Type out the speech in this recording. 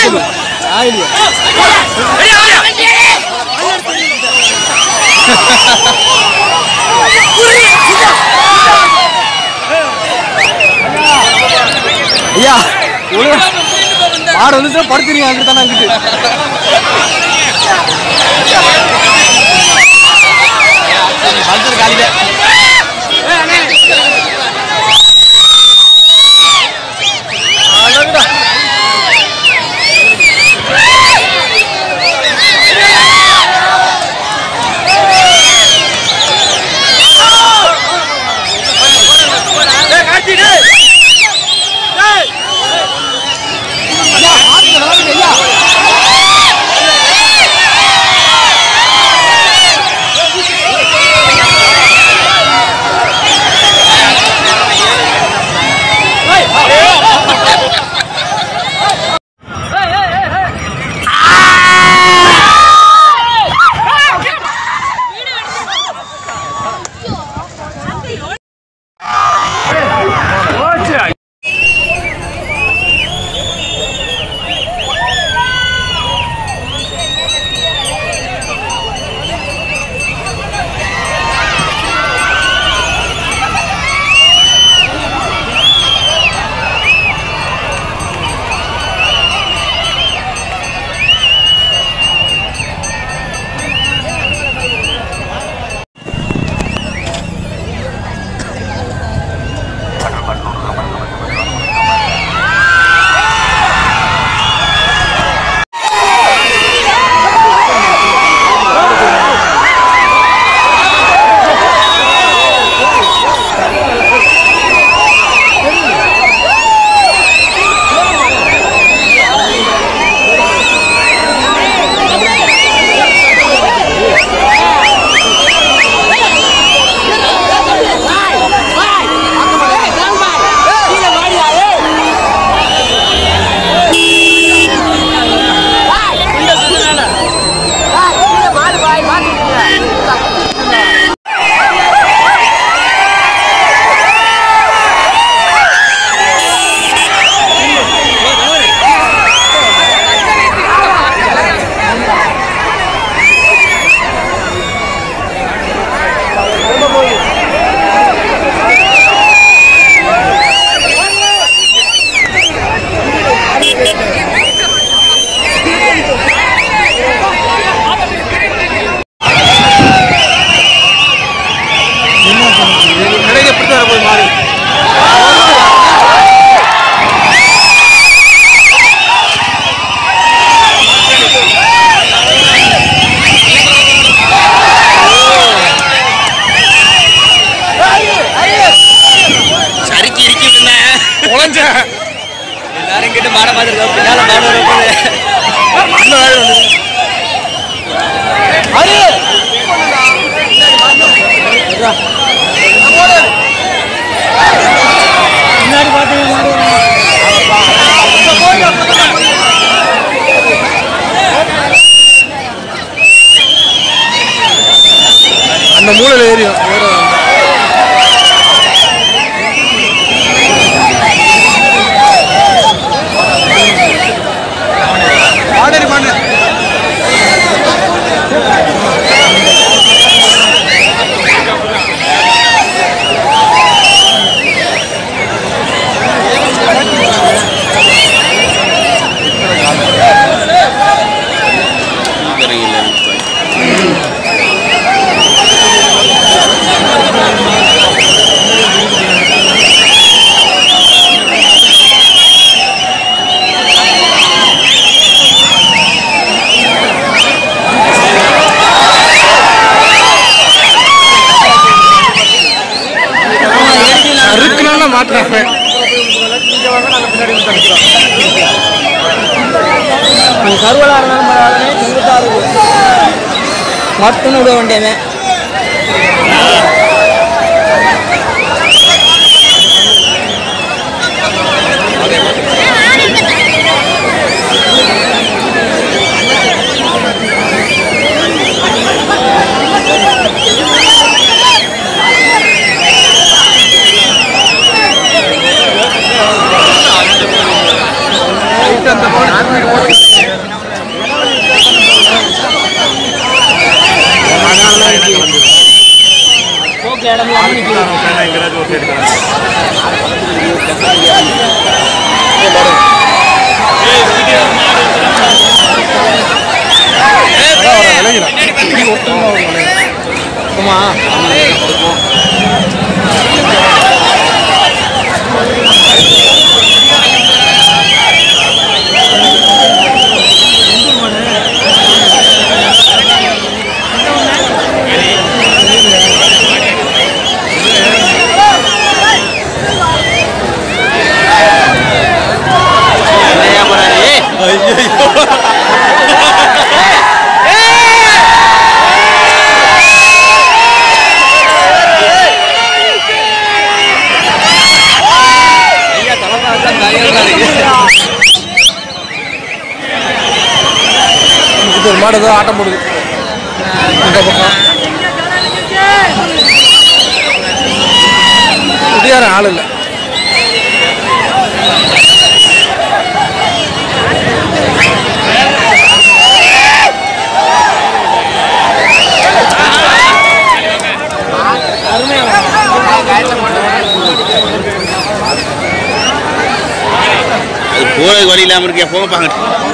ஐயா ஒழுங்கா மாடு வந்துச்சுன்னா படுத்துறீங்க அங்கிட்டு தானே அங்கிட்டு பல்சர் காலில கடைக்கு எப்படி வர போய் மாறி சறுக்கி இறுக்கி இருந்தேன் உழைஞ்ச எல்லாரும் கிட்ட மாட மாதிரி இருக்கோம் பின்னால மாடு வரப்போது இன்னும் வேலை வந்து அரு பின்னாடி பார்த்தீங்க அந்த மூலையில் ஏறியும் ஆடரி பண்ணு அறுக்குனால மாட்டுறாங்க கருவலா இருந்தாலும் பரவாயில்ல செங்குத்தா இருக்கும் மட்டும் விட வேண்டியவன் அந்த வீட்டில் இடம் இல்லாமல் நிற்கிறோம் ஆமா ஐயா தலை பார்த்தா பயங்கரமா இருக்கு இப்போ ஒரு மாடு ஏதோ ஆட்டம் போடுது இந்த பக்கம் குடியார ஆள் இல்லை அது போறதுக்கு வழி இல்லாமல் இருக்கே போங்க பாங்க